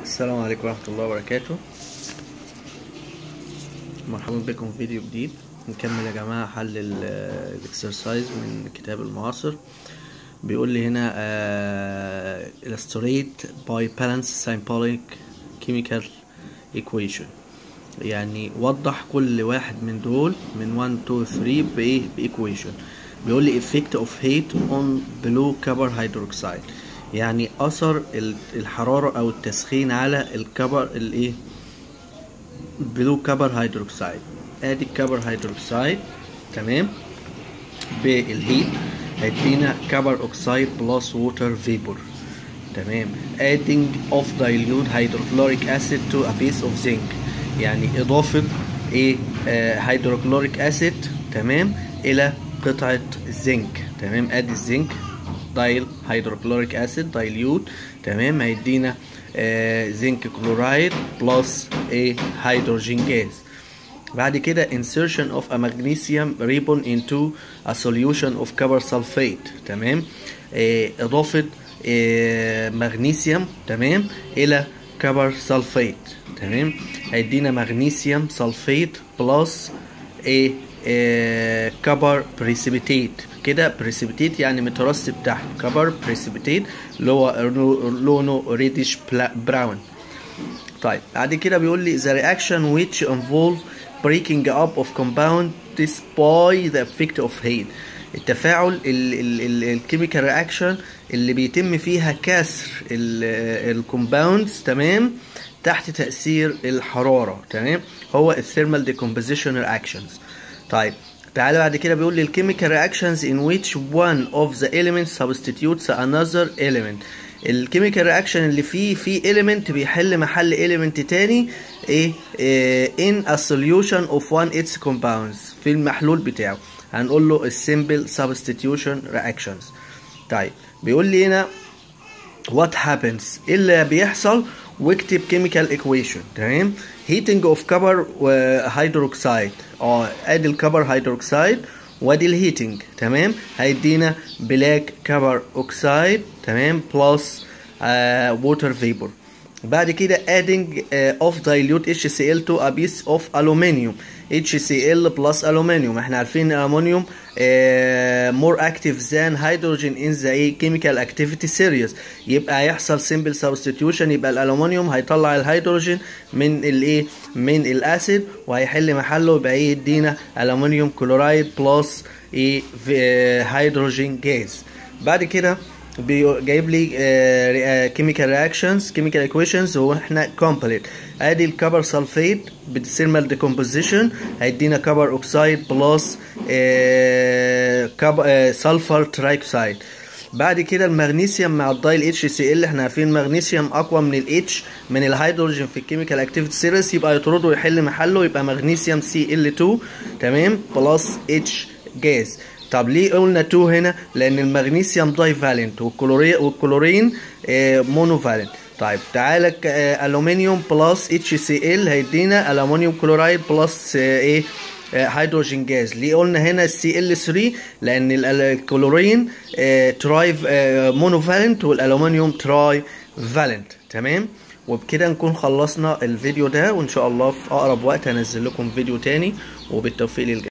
السلام عليكم ورحمة الله وبركاته مرحبا بكم في فيديو جديد نكمل يا جماعة حل الاكسرسايز من كتاب المعاصر بيقول لي هنا uh, illustrate by balance symbolic chemical equation يعني وضح كل واحد من دول من 1 2 3 بايه بايكويشن بيقول لي effect of heat on blue copper hydroxide يعني اثر الحراره او التسخين على الكبر الايه بلو كبر هيدروكسيد ادي الكبر هيدروكسيد تمام بالهيت هيدينا كبر اوكسيد بلس ووتر فيبور تمام adding of dilute hydrochloric acid to a piece of zinc يعني اضافه ايه هيدروكلوريك اسيد تمام الى قطعه الزنك تمام ادي الزنك دايل هيدروكلوريك اسيد دايليوت تمام هيدينا آه زنك كلورايد بلس ايه هيدروجين جاز بعد كده insertion of a magnesium ribbon into a solution of copper sulfate تمام آه اضافه آه مغنيسيوم تمام الى كبر سلفيت تمام هيدينا مغنيسيوم سلفيت بلس ايه آه كبر بريسيبيتيت كده بريسيبيتيت يعني مترسب تحت كبر بريسيبيتيت اللي هو لونه ريدش براون طيب بعد كده بيقول لي the reaction which involve breaking up of compound despite the effect of heat التفاعل الكيميكال رياكشن اللي بيتم فيها كسر الكومباوندز تمام تحت تأثير الحرارة تمام هو الثيرمال ديكومبوزيشن رياكشنز طيب تعالى بعد كده بيقول لي الكيميكال رياكشنز in which one of the elements substitutes another element الكيميكال رياكشن اللي فيه في element بيحل محل element تاني ايه, إيه in a solution of one its compounds في المحلول بتاعه هنقول له السيمبل substitution reactions طيب بيقول لي هنا what happens ايه اللي بيحصل واكتب chemical equation تمام heating of copper hydroxide اه ادي الكبر هيدروكسيد وادي الهيتنج تمام هيدينا بلاك كبر اوكسيد تمام بلس ووتر فيبور بعد كده adding uh, of dilute HCl to a piece of aluminium HCl plus aluminium احنا عارفين الالومنيوم uh, more active than hydrogen in the chemical activity series يبقى هيحصل simple substitution يبقى الالومنيوم هيطلع الهيدروجين من الايه من الاسيد وهيحل محله يبقى ايه يدينا الومنيوم كلورايد بلس ايه هيدروجين جاز بعد كده جايب لي كيميكال رياكشنز كيميكال ايكويشنز هو احنا كومبليت ادي الكبر سلفيت بالثيرمال ديكومبوزيشن هيدينا كبر اوكسايد بلس سلفر ترايكسايد بعد كده المغنيسيوم مع الدايل اتش سي ال احنا عارفين المغنيسيوم اقوى من الاتش من الهيدروجين في الكيميكال اكتيفيتي سيريس يبقى يطرده ويحل محله يبقى مغنيسيوم سي ال 2 تمام بلس اتش جاز طب ليه قلنا 2 هنا لان المغنيسيوم داي فالنت والكلورين والكلورين آه مونو فالنت طيب تعالى آه الومنيوم بلس اتش سي ال هيدينا الومنيوم كلورايد بلس آه ايه هيدروجين جاز ليه قلنا هنا السي ال 3 لان الكلورين تراي مونو فالنت والالومنيوم تراي فالنت تمام وبكده نكون خلصنا الفيديو ده وان شاء الله في اقرب وقت هنزل لكم فيديو تاني وبالتوفيق للجميع